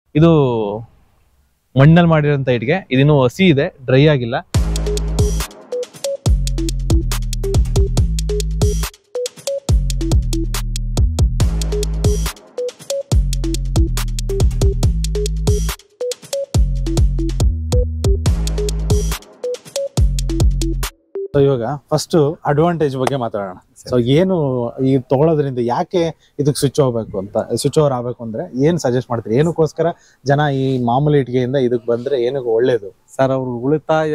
ಇದು ಮಣ್ಣಲ್ಲಿ ಮಾಡಿರೋಂಥ ಇಟ್ಟಿಗೆ ಇದಿನ್ನು ಹಸಿ ಇದೆ ಡ್ರೈ ಆಗಿಲ್ಲ ಸೊ ಇವಾಗ ಫಸ್ಟ್ ಅಡ್ವಾಂಟೇಜ್ ಬಗ್ಗೆ ಮಾತಾಡೋಣ ಸೊ ಏನು ಈ ತಗೊಳ್ಳೋದ್ರಿಂದ ಯಾಕೆ ಇದಕ್ಕೆ ಸ್ವಿಚ್ ಹೋಗ್ಬೇಕು ಅಂತ ಸ್ವಿಚ್ ಓವರ್ ಆಗ್ಬೇಕು ಅಂದ್ರೆ ಏನ್ ಸಜೆಸ್ಟ್ ಮಾಡ್ತೀರಿ ಏನಕ್ಕೋಸ್ಕರ ಜನ ಈ ಮಾಮೂಲಿ ಇಟ್ಟಿಗೆಯಿಂದ ಇದಕ್ಕೆ ಬಂದ್ರೆ ಏನಕ್ಕೆ ಒಳ್ಳೇದು ಸರ್ ಅವ್ರ ಉಳಿತಾಯ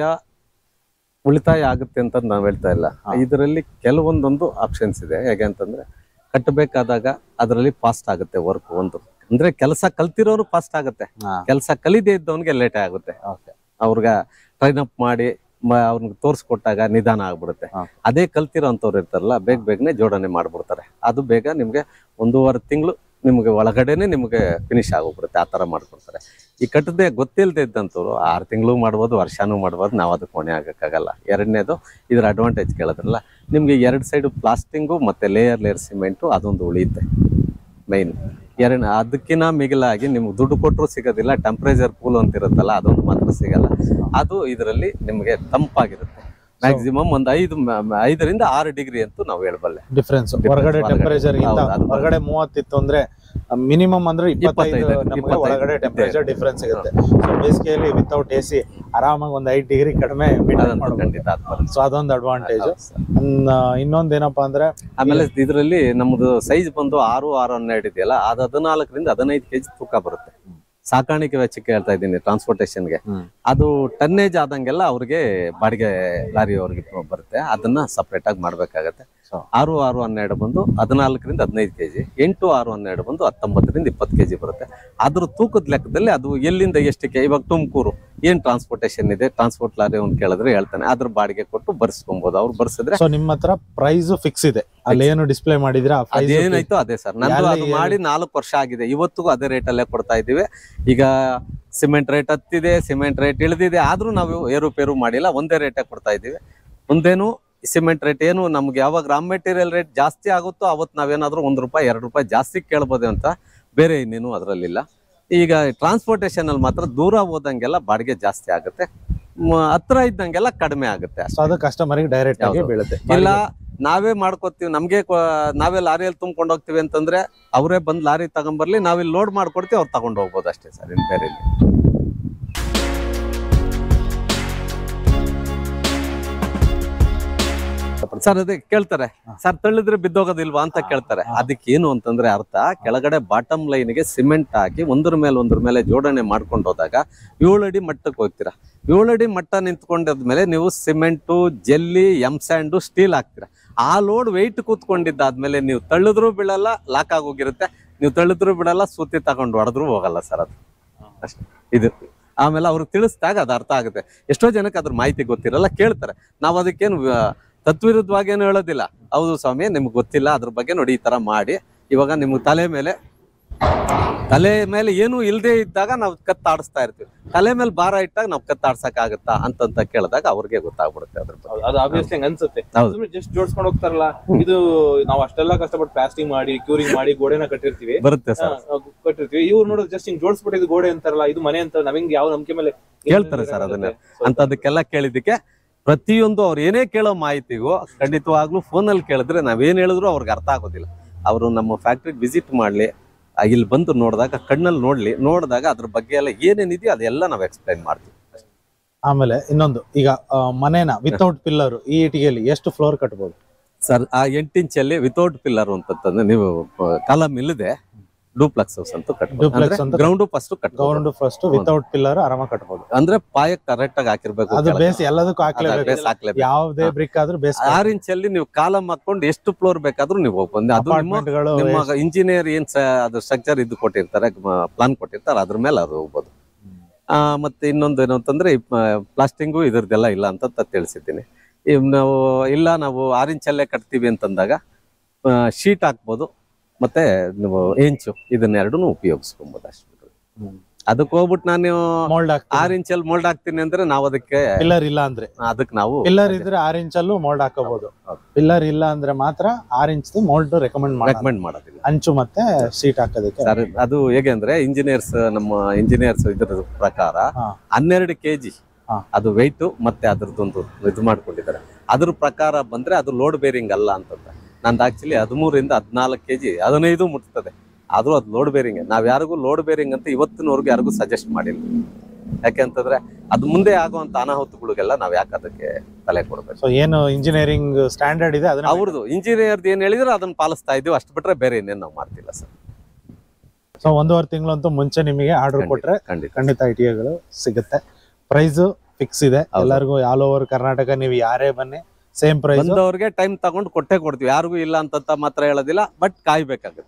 ಉಳಿತಾಯ ಆಗುತ್ತೆ ಅಂತ ನಾವ್ ಹೇಳ್ತಾ ಇಲ್ಲ ಹಾ. ಇದರಲ್ಲಿ ಕೆಲವೊಂದೊಂದು ಆಪ್ಷನ್ಸ್ ಇದೆ ಹೇಗೆ ಅಂತಂದ್ರೆ ಕಟ್ಟಬೇಕಾದಾಗ ಅದರಲ್ಲಿ ಫಾಸ್ಟ್ ಆಗುತ್ತೆ ವರ್ಕ್ ಒಂದು ಅಂದ್ರೆ ಕೆಲಸ ಕಲ್ತಿರೋರು ಫಾಸ್ಟ್ ಆಗುತ್ತೆ ಕೆಲಸ ಕಲಿದೇ ಇದ್ದವನಿಗೆ ಲೇಟ್ ಆಗುತ್ತೆ ಓಕೆ ಅವ್ರಿಗೆ ಟ್ರೈನ್ ಅಪ್ ಮಾಡಿ ಅವ್ರಿಗೆ ತೋರಿಸ್ಕೊಟ್ಟಾಗ ನಿಧಾನ ಆಗ್ಬಿಡುತ್ತೆ ಹಾ. ಅದೇ ಕಲ್ತಿರೋ ಅಂತವ್ರು ಇರ್ತಾರಲ್ಲ ಬೇಗ ಬೇಗನೆ ಜೋಡಣೆ ಮಾಡ್ಬಿಡ್ತಾರೆ ಅದು ಬೇಗ ನಿಮ್ಗೆ ಒಂದೂವರೆ ತಿಂಗಳು ನಿಮ್ಗೆ ಒಳಗಡೆನೆ ನಿಮ್ಗೆ ಫಿನಿಶ್ ಆಗೋಗ್ಬಿಡುತ್ತೆ ಆ ತರ ಮಾಡ್ಕೊಡ್ತಾರೆ ಈ ಕಟ್ಟದೆ ಗೊತ್ತಿಲ್ಲದೆ ಇದ್ದಂಥವ್ರು ಆರು ತಿಂಗಳು ಮಾಡ್ಬೋದು ವರ್ಷನೂ ಮಾಡ್ಬೋದು ನಾವು ಅದಕ್ಕೆ ಹೊಣೆ ಆಗಕ್ಕಾಗಲ್ಲ ಎರಡನೇದು ಇದ್ರ ಅಡ್ವಾಂಟೇಜ್ ಕೇಳಿದ್ರಲ್ಲ ನಿಮ್ಗೆ ಎರಡು ಸೈಡು ಪ್ಲಾಸ್ಟಿಂಗು ಮತ್ತೆ ಲೇಯರ್ ಲೇಯರ್ ಸಿಮೆಂಟು ಅದೊಂದು ಉಳಿಯುತ್ತೆ ಮೈನ್ ಎರಡು ಅದಕ್ಕಿಂತ ಮಿಗಿಲಾಗಿ ನಿಮ್ಗೆ ದುಡ್ಡು ಕೊಟ್ಟರು ಸಿಗೋದಿಲ್ಲ ಟೆಂಪ್ರೇಚರ್ ಕೂಲ್ ಅಂತ ಇರುತ್ತಲ್ಲ ಅದೊಂದು ಮಾತ್ರ ಸಿಗಲ್ಲ ಅದು ಇದರಲ್ಲಿ ನಿಮಗೆ ತಂಪಾಗಿರುತ್ತೆ ಮ್ಯಾಕ್ಸಿಮಮ್ ಒಂದು ಐದು ಮ- ಮ- ಐದರಿಂದ ಆರು ಡಿಗ್ರಿ ಅಂತೂ ನಾವು ಹೇಳಬಲ್ಲೆ ಡಿಫ್ರೆನ್ಸ್ Difference ಹೊರಗಡೆ ಹೊರಗಡೆ. ಟೆಂಪರೇಚರ್ ಗಿಂತ ಹೌದು, ಅದು ಹೊರಗಡೆ ಮೂವತ್ತಿತ್ತು ಅಂದ್ರೆ ಮಿನಿಮಮ್ ಅಂದ್ರೆ ಇಪ್ಪತ್ತೈದು ಇಪ್ಪತ್ತೈದು, ನಮಗೆ ಇಪ್ಪತ್ತೈದು ಒಳಗಡೆ ಇದೆ. ಟೆಂಪರೇಚರ್ ಡಿಫ್ರೆನ್ಸ್ ಸಿಗುತ್ತೆ ಸೊ ಬೇಸಿಗೆಯಲ್ಲಿ ವಿತೌಟ್ ಎ ಸಿ ಆರಾಮಾಗಿ ಒಂದು ಐದು ಡಿಗ್ರಿ ಕಡಿಮೆ ಮೇಂಟೈನ್ ಅದಂತೂ ಮಾಡಬಹುದು ಖಂಡಿತ ಅದ್ ಬರುತ್ತೆ. ಸೊ ಅದೊಂದು ಅಡ್ವಾಂಟೇಜ್ ಹೌದು sir. ಇನ್ನೊಂದೇನಪ್ಪಾ ಅಂದ್ರೆ ಆಮೇಲೆ ಇದರಲ್ಲಿ ನಮ್ದು ಸೈಜ್ ಬಂದು ಆರು ಆರು ಹನ್ನೆರಡು ಇದೆಯಲ್ಲ ಅದು ಹದಿನಾಲ್ಕರಿಂದ ಹದಿನೈದು ಕೆಜಿ ತೂಕ ಬರುತ್ತೆ ಸಾಕಾಣಿಕೆ ವೆಚ್ಚಕ್ಕೆ ಹೇಳ್ತಾ ಇದ್ದೀನಿ ಟ್ರಾನ್ಸ್ಪೋರ್ಟೇಷನ್ಗೆ ಹ್ಮ್. ಅದು ಟನ್ನೇಜ್ ಆದಂಗೆಲ್ಲ ಅವ್ರಿಗೆ ಬಾಡಿಗೆ ಲಾರಿ ಅವ್ರಿಗೆ ಬರುತ್ತೆ ಅದನ್ನ ಸಪ್ರೇಟ್ ಆಗಿ ಮಾಡ್ಬೇಕಾಗತ್ತೆ So. ಆರು ಆರು ಹನ್ನೆರಡು ಬಂದು ಹದಿನಾಲ್ಕರಿಂದ ಹದಿನೈದು ಕೆಜಿ ಎಂಟು ಆರು ಹನ್ನೆರಡು ಬಂದು ಹತ್ತೊಂಬತ್ತರಿಂದ ಇಪ್ಪತ್ತು ಕೆಜಿ ಬರುತ್ತೆ ಅದ್ರ ತೂಕದ ಲೆಕ್ಕದಲ್ಲಿ ಅದು ಎಲ್ಲಿಂದ ಎಷ್ಟಕ್ಕೆ ಇವಾಗ ತುಮಕೂರು ಏನ್ ಟ್ರಾನ್ಸ್ಪೋರ್ಟೇಷನ್ ಇದೆ ಟ್ರಾನ್ಸ್ಪೋರ್ಟ್ ಲಾರಿ ಅವ್ನು ಕೇಳಿದ್ರೆ ಹೇಳ್ತಾನೆ ಅದ್ರ ಬಾಡಿಗೆ ಕೊಟ್ಟು ಬರ್ಸ್ಕೊಬಹುದು ಅವ್ರು ಬರ್ಸಿದ್ರೆ ಸೊ ನಿಮ್ಮ ಹತ್ರ ಪ್ರೈಸ್ ಫಿಕ್ಸ್ ಇದೆ ಅಲ್ಲಿ ಏನು ಡಿಸ್ಪ್ಲೇ ಮಾಡಿದ್ರೆ ಆ ಪ್ರೈಸ್ ಅದೇನಾಯ್ತು ಅದೇ ಸರ್ ನಂದು ಯಾರಲ್ಲಿ ಅದು ಏನು- ಮಾಡಿ ನಾಲ್ಕು ವರ್ಷ ಆಗಿದೆ ಇವತ್ತಿಗೂ ಅದೇ ರೇಟ್ ಅಲ್ಲೇ ಕೊಡ್ತಾ ಇದೀವಿ ಈಗ ಸಿಮೆಂಟ್ ರೇಟ್ ಹತ್ತಿದೆ ಸಿಮೆಂಟ್ ರೇಟ್ ಇಳಿದಿದೆ ಆದ್ರೂ ನಾವು ಏರುಪೇರು ಮಾಡಿಲ್ಲ ಒಂದೇ ರೇಟೇ ಕೊಡ್ತಾ ಇದೀವಿ ಮುಂದೇನು ಸಿಮೆಂಟ್ ರೇಟ್ ಏನು ನಮ್ಗೆ ಯಾವಾಗ ರಾ ಮೆಟೀರಿಯಲ್ ರೇಟ್ ಜಾಸ್ತಿ ಆಗುತ್ತೋ ಅವತ್ತು ನಾವೇನಾದ್ರೂ ಒಂದ್ ರೂಪಾಯಿ ಎರಡು ರೂಪಾಯಿ ಜಾಸ್ತಿ ಕೇಳ್ಬೋದು ಅಂತ ಬೇರೆ ಇನ್ನೇನು ಅದರಲ್ಲಿಲ್ಲ ಈಗ ಟ್ರಾನ್ಸ್ಪೋರ್ಟೇಷನ್ ಅಲ್ಲಿ ಮಾತ್ರ ದೂರ ಹೋದಂಗೆಲ್ಲ ಬಾಡಿಗೆ ಜಾಸ್ತಿ ಆಗುತ್ತೆ ಮ- ಹತ್ರ ಇದ್ದಂಗೆಲ್ಲ ಕಡಿಮೆ ಆಗುತ್ತೆ ಅಷ್ಟೇ ಸೊ ಅದು ಕಸ್ಟಮರ್ಗೆ ಡೈರೆಕ್ಟ್ ಆಗಿ ಯಾವ್ದು? ಬೀಳುತ್ತೆ ಇಲ್ಲ ನಾವೇ ಮಾಡ್ಕೊತೀವಿ ನಮ್ಗೆ ಕೊ- ನಾವೇ ಲಾರಿಯಲ್ಲಿ ತುಂಬ್ಕೊಂಡು ಹೋಗ್ತೀವಿ ಅಂತಂದ್ರೆ ಅವರೇ ಬಂದ್ ಲಾರಿ ತಗೊಂಬರ್ಲಿ ನಾವಿಲ್ಲಿ ಲೋಡ್ ಮಾಡ್ಕೊಡ್ತೀವಿ ಅವ್ರು ತಗೊಂಡು ಹೋಗ್ಬೋದು ಅಷ್ಟೇ ಸರ್ ಇನ್ ಬೇರೆ ಇಲ್ಲ. ಸರ್ ಅದೇ ಕೇಳ್ತಾರೆ ಸರ್ ತಳ್ಳಿದ್ರೆ ಬಿದ್ದೋಗೋದಿಲ್ವಾ ಅಂತ ಕೇಳ್ತಾರೆ ಅದಕ್ಕೆ ಏನು ಅಂತಂದ್ರೆ ಅರ್ಥ ಕೆಳಗಡೆ ಬಾಟಮ್ ಲೈನ್ಗೆ ಸಿಮೆಂಟ್ ಹಾಕಿ ಒಂದ್ರ ಮೇಲೆ ಒಂದ್ರ ಮೇಲೆ ಜೋಡಣೆ ಮಾಡ್ಕೊಂಡು ಹೋದಾಗ ಏಳು ಅಡಿ ಮಟ್ಟಕ್ಕೆ ಹೋಗ್ತೀರಾ ಏಳು ಅಡಿ ಮಟ್ಟ ನಿಂತ್ಕೊಂಡಾದ್ಮೇಲೆ ನೀವು ಸಿಮೆಂಟು ಜೆಲ್ಲಿ ಎಮ್ ಸ್ಯಾಂಡು ಸ್ಟೀಲ್ ಹಾಕ್ತೀರಾ ಆ ಲೋಡ್ ವೆಯ್ಟ್ ಕೂತ್ಕೊಂಡಿದ್ದಾದ್ಮೇಲೆ ನೀವು ತಳ್ಳಿದ್ರು ಬೀಳಲ್ಲ ಲಾಕ್ ಆಗೋಗಿರುತ್ತೆ ನೀವು ತಳ್ಳಿದ್ರು ಬಿಡಲ್ಲ ಸುತ್ತಿ ತಗೊಂಡು ಹೊಡೆದ್ರು ಹೋಗಲ್ಲ ಸರ್ ಅದು ಅಷ್ಟೇ ಇದು ಆಮೇಲೆ ಅವ್ರಿಗೆ ತಿಳಿಸಿದಾಗ ಅದು ಅರ್ಥ ಆಗುತ್ತೆ ಎಷ್ಟೋ ಜನಕ್ಕೆ ಅದ್ರ ಮಾಹಿತಿ ಗೊತ್ತಿರಲ್ಲ ಕೇಳ್ತಾರೆ ನಾವು ಅದಕ್ಕೇನು ಆ, ತದ್ವಿರುದ್ಧವಾಗಿ ಏನು ಹೇಳೋದಿಲ್ಲ ಹೌದು ಸ್ವಾಮಿ ನಿಮ್ಗೆ ಗೊತ್ತಿಲ್ಲ ಅದ್ರ ಬಗ್ಗೆ ನೋಡಿ ಈ ತರ ಮಾಡಿ ಇವಾಗ ನಿಮ್ಗೆ ತಲೆ ಮೇಲೆ ತಲೆ ಮೇಲೆ ಏನು ಇಲ್ಲದೆ ಇದ್ದಾಗ ನಾವು ಕತ್ತಾಡಿಸ್ತಾ ಇರ್ತೀವಿ ತಲೆ ಮೇಲೆ ಭಾರ ಇಟ್ಟಾಗ ನಾವು ಕತ್ತಾಡ್ಸಕ್ ಆಗುತ್ತಾ ಅಂತಂತ ಕೇಳಿದಾಗ ಅವ್ರಿಗೆ ಗೊತ್ತಾಗ್ಬಿಡುತ್ತೆ ಅದ್ರ ಬಗ್ಗೆ ಅದು ಆಬ್ವಿಯಸ್ಲಿ ಹಂಗ ಅನ್ಸುತ್ತೆ ಹೌದು. ಸುಮ್ಮನೆ ಜಸ್ಟ್ ಜೋಡ್ಸ್ಕೊಂಡು ಹೋಗ್ತಾರಲ್ಲ ಇದು ನಾವು ಅಷ್ಟೆಲ್ಲ ಕಷ್ಟಪಟ್ಟು ಪ್ಲಾಸ್ಟಿಂಗ್ ಮಾಡಿ ಕ್ಯೂರಿಂಗ್ ಮಾಡಿ ಗೋಡೆನ ಕಟ್ಟಿರ್ತೀವಿ ಬರುತ್ತೆ ಸರ್ ಆ, ಕಟ್ಟಿರ್ತೀವಿ ಇವ್ರು ನೋಡೋದು ಜಸ್ಟ್ ಹಿಂಗ್ ಜೋಡಿಸ್ಬಿಟ್ಟು ಇದು ಗೋಡೆ ಅಂತಾರಲ್ಲ ಇದು ಮನೆ ಅಂತ ನಮಗೆ ಯಾವ ನಂಬಿಕೆ ಮೇಲೆ ಕೇಳ್ತಾರೆ sir ಅದನ್ನ. ಅಂತದಕ್ಕೆಲ್ಲ ಕೇಳಿದ್ದಕ್ಕೆ ಪ್ರತಿಯೊಂದು ಅವ್ರು ಏನೇ ಕೇಳೋ ಮಾಹಿತಿಗೂ ಖಂಡಿತವಾಗ್ಲೂ ಫೋನಲ್ಲಿ ಕೇಳಿದ್ರೆ ನಾವೇನ್ ಹೇಳಿದ್ರು ಅವ್ರಿಗೆ ಅರ್ಥ ಆಗೋದಿಲ್ಲ ಅವರು ನಮ್ಮ ಫ್ಯಾಕ್ಟ್ರಿಗೆ ವಿಸಿಟ್ ಮಾಡ್ಲಿ ಆ, ಇಲ್ಲಿ ಬಂದು ನೋಡಿದಾಗ ಕಣ್ಣಲ್ಲಿ ನೋಡ್ಲಿ ನೋಡಿದಾಗ ಅದ್ರ ಬಗ್ಗೆ ಎಲ್ಲ ಏನೇನಿದೆಯೋ ಅದೆಲ್ಲ ನಾವು ಎಕ್ಸ್ಪ್ಲೈನ್ ಮಾಡ್ತೀವಿ ಆಮೇಲೆ ಇನ್ನೊಂದು ಈಗ ಆ, ಮನೇನ ವಿತೌಟ್ ಪಿಲ್ಲರ್ ಈ ಇಟಿಗೆಯಲ್ಲಿ ಎಷ್ಟು ಫ್ಲೋರ್ ಕಟ್ಬೋದು ಸರ್ ಆ ಎಂಟು ಇಂಚಲ್ಲಿ ವಿತೌಟ್ ಪಿಲ್ಲರ್ ಅಂತಂದ್ರೆ ನೀವು ಕಾಲಮ್ ಇಲ್ಲದೆ ಡೂಪ್ಲೆಕ್ಸ್ ಹೌಸ್ ಅಂತ Duplex ಅಂತ ಕಟ್ಬೋದು ಗ್ರೌಂಡ್ ಫಸ್ಟ್ ಕಟ್ಬೋದು ಗೌರ್ಮೆಂಟ್ ಫಸ್ಟ್ ವಿತೌಟ್ ಪಿಲ್ಲರ್ ಆರಾಮಾಗಿ ಕಟ್ಬೋದು ಅಂದ್ರೆ ಪಾಯ ಕರೆಕ್ಟ್ ಆಗಿ ಹಾಕಿರ್ಬೇಕು ಅದು ಕೆಳಗೆ. ಬೇಸ್ ಎಲ್ಲದಕ್ಕೂ ಅದ್ ಹಾಕ್ಲೇಬೇಕು base ಹಾಕ್ಲೇಬೇಕು. ಯಾವ್ದೇ ಬ್ರಿಕ್ ಆದ್ರೂ ಬೇಸ್ ಆರ್ ಇಂಚಲ್ಲಿ ನೀವು ಕಾಲಮ್ ಹಾಕೊಂಡು ಎಷ್ಟು ಫ್ಲೋರ್ ಬೇಕಾದ್ರೂ ನೀವು ಹೋಗ್ಬೋದು ಅದು ನಿಮ್ಮ ಅಪಾರ್ಟ್ಮೆಂಟ್ಗಳು ನಿಮ್ಮ ಇಂಜಿನಿಯರ್ ಏನ್ ಸ- ಅದು ಸ್ಟ್ರಕ್ಚರ್ ಇದು ಕೊಟ್ಟಿರ್ತಾರೆ ಪ್ಲಾನ್ ಕೊಟ್ಟಿರ್ತಾರೆ ಅದ್ರ ಮೇಲೆ ಅದು ಹೋಗ್ಬೋದು ಆ, ಮತ್ತೆ ಇನ್ನೊಂದು ಏನು ಅಂತಂದ್ರೆ ಪ್ಲಾಸ್ಟಿಂಗು ಇದ್ರದ್ದೆಲ್ಲ ಇಲ್ಲ ಅಂತ ತ- ತಿಳಿಸಿದ್ದೀನಿ ಇವ್ ನಾವು ಇಲ್ಲ ನಾವು ಆರು ಇಂಚಲ್ಲೇ ಕಟ್ತೀವಿ ಅಂತಂದಾಗ ಶೀಟ್ ಹಾಕ್ಬೋದು ಮತ್ತೆ ನೀವು ಹೆಂಚು ಇದನ್ನೆರಡೂ ಉಪಯೋಗಿಸ್ಕೊಬೋದು ಅಷ್ಟು ಅದಕ್ಕೆ ಹೋಗ್ಬಿಟ್ಟು ನಾನು ಮೋಲ್ಡ್ ಹಾಕ್ತೀವಿ ಆರ್ ಇಂಚಲ್ಲಿ ಮೋಲ್ಡ್ ಹಾಕ್ತೀನಿ ಅಂದ್ರೆ ನಾವು ಅದಕ್ಕೆ ಪಿಲ್ಲರ್ ಇಲ್ಲ ಅಂದ್ರೆ ಅದಕ್ಕೆ ನಾವು ಪಿಲ್ಲರ್ ಇದ್ರೆ ಆರ್ ಇಂಚ್ ಅಲ್ಲೂ ಮೋಲ್ಡ್ ಹಾಕೋಬಹುದು ಹೌದು. ಪಿಲ್ಲರ್ ಇಲ್ಲ ಅಂದ್ರೆ ಮಾತ್ರ ಆರ್ ಇಂಚ್ ಮೋಲ್ಡ್ ರೆಕಮೆಂಡ್ ಮಾಡಿ ರೆಕಮೆಂಡ್ ಮಾಡೋದಿಲ್ಲ ಅಂಚು ಮತ್ತೆ ಸೀಟ್ ಹಾಕೋದಕ್ಕೆ ಸರ್ ಅದು ಹೇಗೆ ಅಂದ್ರೆ ಇಂಜಿನಿಯರ್ಸ್ ನಮ್ಮ ಇಂಜಿನಿಯರ್ಸ್ ಇದ್ರ ಪ್ರಕಾರ ಹಾ. ಹನ್ನೆರಡು ಕೆಜಿ ಹಾ. ಅದು ವೆಯ್ಟ್ ಮತ್ತೆ ಅದ್ರದ್ದೊಂದು ಇದು ಮಾಡ್ಕೊಂಡಿದ್ದಾರೆ ಅದ್ರ ಪ್ರಕಾರ ಬಂದ್ರೆ ಅದು ಲೋಡ್ ಬೇರಿಂಗ್ ಅಲ್ಲ ಅಂತಂದ ನಂದು ಆಕ್ಚುಲಿ ಹದಿಮೂರಿಂದ ಹದಿನಾಲ್ಕು ಕೆಜಿ ಹದಿನೈದು ಮುಟ್ತದೆ ಆದ್ರೂ ಅದು ಲೋಡ್ ಬೇರಿಂಗ್ ನಾವ್ ಯಾರಿಗೂ ಲೋಡ್ ಬೇರಿಂಗ್ ಅಂತ ಇವತ್ತಿನವರೆಗೂ ಯಾರಿಗೂ ಸಜೆಸ್ಟ್ ಮಾಡಿಲ್ಲ ಯಾಕೆಂತಂದ್ರೆ ಅದು ಮುಂದೆ ಆಗುವಂತ ಅನಾಹುತಗಳಿಗೆಲ್ಲ ನಾವ್ ಯಾಕೆ ಅದಕ್ಕೆ ತಲೆ ಕೊಡ್ಬೇಕು ಸೊ ಏನು ಇಂಜಿನಿಯರಿಂಗ್ ಸ್ಟ್ಯಾಂಡರ್ಡ್ ಇದೆ ಅದನ್ನ ಅವ್ರದ್ದು ಇಂಜಿನಿಯರ್ ಏನ್ ಹೇಳಿದ್ರೆ ಅದನ್ನ ಪಾಲಿಸ್ತಾ ಇದೀವಿ ಅಷ್ಟು ಬಿಟ್ರೆ ಬೇರೆ ಇನ್ನೇನು ನಾವು ಮಾಡ್ತಿಲ್ಲ ಸರ್ ಸೊ ಒಂದೂವರೆ ತಿಂಗಳಂತೂ ಮುಂಚೆ ನಿಮಗೆ ಆರ್ಡರ್ ಕೊಟ್ರೆ ಖಂಡಿತ ಖಂಡಿತ ಐಟಿಐಗಳು ಸಿಗುತ್ತೆ ಪ್ರೈಸ್ ಫಿಕ್ಸ್ ಇದೆ ಹೌದು. ಎಲ್ಲರಿಗೂ ಆಲ್ ಓವರ್ ಕರ್ನಾಟಕ ನೀವು ಯಾರೇ ಬನ್ನಿ ಸೇಮ್ ಪ್ರೈಸ್ ಬಂದವ್ರಿಗೆ ಟೈಮ್ ತಗೊಂಡು ಕೊಟ್ಟೆ ಕೊಡ್ತೀವಿ ಯಾರಿಗೂ ಇಲ್ಲ ಅಂತ ಮಾತ್ರ ಹೇಳೋದಿಲ್ಲ ಬಟ್ ಕಾಯ್ಬೇಕಾಗುತ್ತೆ